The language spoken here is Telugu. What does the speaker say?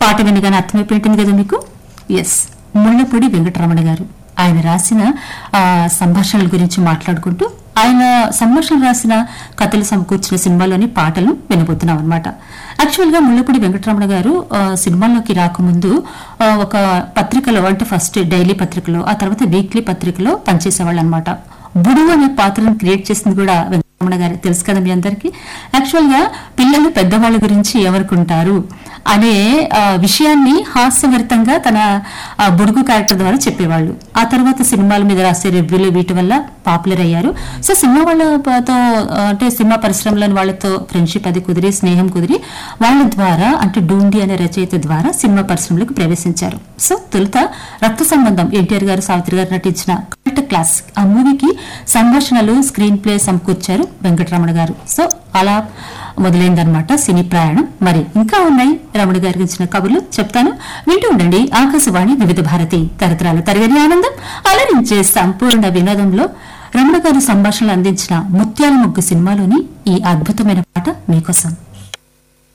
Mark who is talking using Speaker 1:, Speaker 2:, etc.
Speaker 1: పాట వినగానే అర్థమైపోయింటుంది కదా మీకు ఎస్ ముళ్ళపూడి వెంకటరమణ గారు ఆయన రాసిన ఆ, సంభాషణల గురించి మాట్లాడుకుంటూ ఆయన సంభాషణ రాసిన కథలు సమకూర్చిన సినిమాలోని పాటలను వినబోతున్నాం అనమాట యాక్చువల్ గా ముళ్ళపూడి వెంకటరమణ గారు ఆ, సినిమాల్లోకి రాకముందు ఆ, ఒక పత్రికలో అంటే ఫస్ట్ డైలీ పత్రికలో ఆ తర్వాత వీక్లీ పత్రికలో పనిచేసేవాళ్ళు అనమాట బుడు అనే పాత్రను క్రియేట్ చేసింది కూడా వెంకటరమణ గారు తెలుసు కదా మీ అందరికి యాక్చువల్ గా పిల్లలు పెద్దవాళ్ళ గురించి ఎవరుకుంటారు అనే ఆ, విషయాన్ని హాస్యభరితంగా తన ఆ, బుడుగు క్యారెక్టర్ ద్వారా చెప్పేవాళ్ళు ఆ తర్వాత సినిమాల మీద రాసే రివ్యూలు వీటి వల్ల పాపులర్ అయ్యారు సో సినిమా వాళ్ళతో ఆ, అంటే సినిమా పరిశ్రమలోని వాళ్ళతో ఫ్రెండ్షిప్ అది కుదిరి స్నేహం కుదిరి వాళ్ళ ద్వారా అంటే డూండి అనే రచయిత ద్వారా సినిమా పరిశ్రమలోకి ప్రవేశించారు సో తొలుత రక్త సంబంధం ఎన్టీఆర్ గారు సావిత్రి గారు నటించిన కల్ట్ క్లాస్ ఆ మూవీకి సంభాషణలు స్క్రీన్ ప్లే సమకూర్చారు వెంకటరమణ గారు సో అలా మొదలైందనమాట సినీ ప్రయాణం మరి ఇంకా ఉన్నాయి రమణ గారి గురించిన కబుర్లు చెప్తాను వింటూ ఉండండి ఆకాశవాణి వివిధ భారతి తరతరాల తరగని ఆనందం అలరించే సంపూర్ణ వినోదంలో రమణ గారి సంభాషణలు అందించిన ముత్యాల ముగ్గు సినిమాలోని ఈ అద్భుతమైన పాట మీకోసం